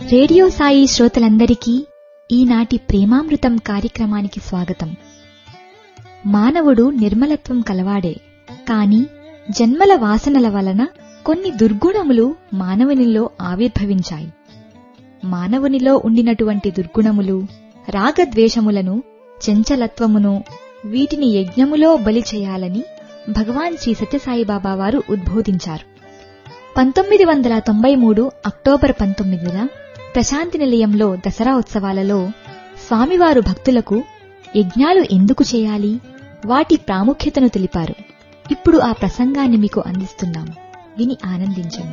radio Sai శ్రోతలందరికీ ఈనాటి ప్రేమామృతం కార్యక్రమానికి స్వాగతం మానవుడు నిర్మలత్వం కలవాడే కాని జన్మల వాసనల వలన కొన్ని దుర్గుణములు మానవునిలో ఆవిర్భవించాయి మానవునిలో ఉండినటువంటి దుర్గుణములు రాగద్వేషములను చెంచలత్వమును వీటిని యజ్ఞములో బలి చేయాలని భగవాన్ శ్రీ సత్యసాయిబాబా వారు ఉద్బోధించారు పంతొమ్మిది వందల తొంభై మూడు అక్టోబర్ పంతొమ్మిదిన ప్రశాంతి నిలయంలో దసరా ఉత్సవాలలో స్వామివారు భక్తులకు యజ్ఞాలు ఎందుకు చేయాలి వాటి ప్రాముఖ్యతను తెలిపారు ఇప్పుడు ఆ ప్రసంగాన్ని మీకు అందిస్తున్నాం విని ఆనందించండి